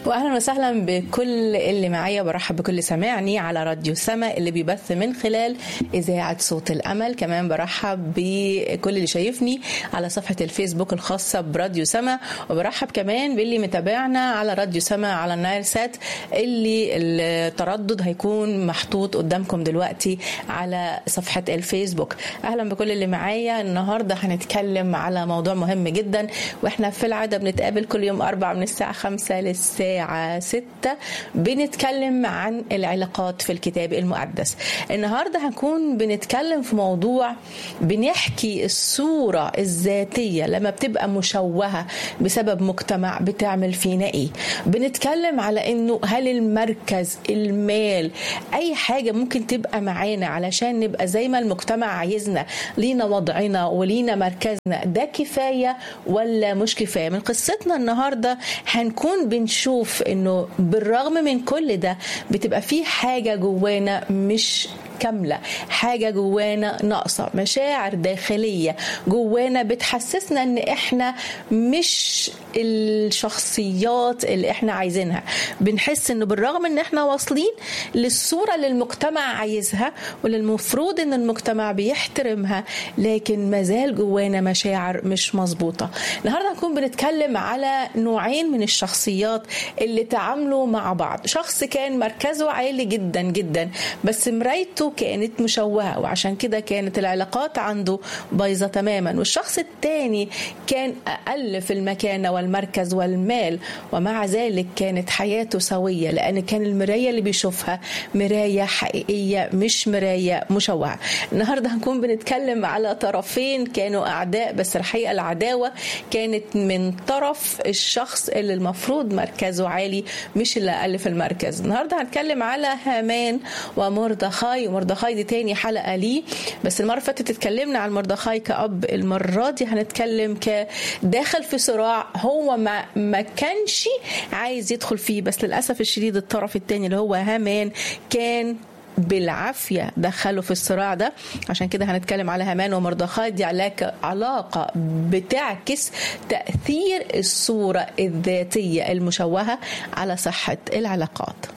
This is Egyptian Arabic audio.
واهلا وسهلا بكل اللي معايا برحب بكل سامعني على راديو سما اللي بيبث من خلال اذاعه صوت الامل كمان برحب بكل اللي شايفني على صفحه الفيسبوك الخاصه براديو سما وبرحب كمان باللي متابعنا على راديو سما على النايل سات اللي التردد هيكون محطوط قدامكم دلوقتي على صفحه الفيسبوك اهلا بكل اللي معايا النهارده هنتكلم على موضوع مهم جدا واحنا في العاده بنتقابل كل يوم اربع من الساعه 5 للساعه الساعة 6 بنتكلم عن العلاقات في الكتاب المقدس النهاردة هنكون بنتكلم في موضوع بنحكي الصورة الذاتية لما بتبقى مشوهة بسبب مجتمع بتعمل فينا ايه بنتكلم على انه هل المركز المال اي حاجة ممكن تبقى معانا علشان نبقى زي ما المجتمع عايزنا لينا وضعنا ولينا مركزنا ده كفاية ولا مش كفاية من قصتنا النهاردة هنكون بنشوف بنشوف انه بالرغم من كل ده بتبقى في حاجه جوانا مش كاملة حاجة جوانا ناقصة مشاعر داخلية جوانا بتحسسنا ان احنا مش الشخصيات اللي احنا عايزينها بنحس انه بالرغم ان احنا واصلين للصورة اللي المجتمع عايزها واللي المفروض ان المجتمع بيحترمها لكن مازال جوانا مشاعر مش مظبوطة النهاردة هنكون بنتكلم على نوعين من الشخصيات اللي تعاملوا مع بعض شخص كان مركزه عالي جدا جدا بس مرايته كانت مشوهة وعشان كده كانت العلاقات عنده بايظة تماما والشخص التاني كان أقل في المكانة والمركز والمال ومع ذلك كانت حياته سوية لأن كان المراية اللي بيشوفها مراية حقيقية مش مراية مشوهة النهاردة هنكون بنتكلم على طرفين كانوا أعداء بس الحقيقة العداوة كانت من طرف الشخص اللي المفروض مركزه عالي مش اللي أقل في المركز النهاردة هنتكلم على هامان ومردخاي ومردخاي دي تاني حلقة ليه بس المرة اللي فاتت اتكلمنا عن مردخاي كأب المرة دي هنتكلم كداخل في صراع هو ما ما كانش عايز يدخل فيه بس للأسف الشديد الطرف التاني اللي هو هامان كان بالعافية دخلوا في الصراع ده عشان كده هنتكلم على هامان ومردخاي دي علاقة بتعكس تأثير الصورة الذاتية المشوهة على صحة العلاقات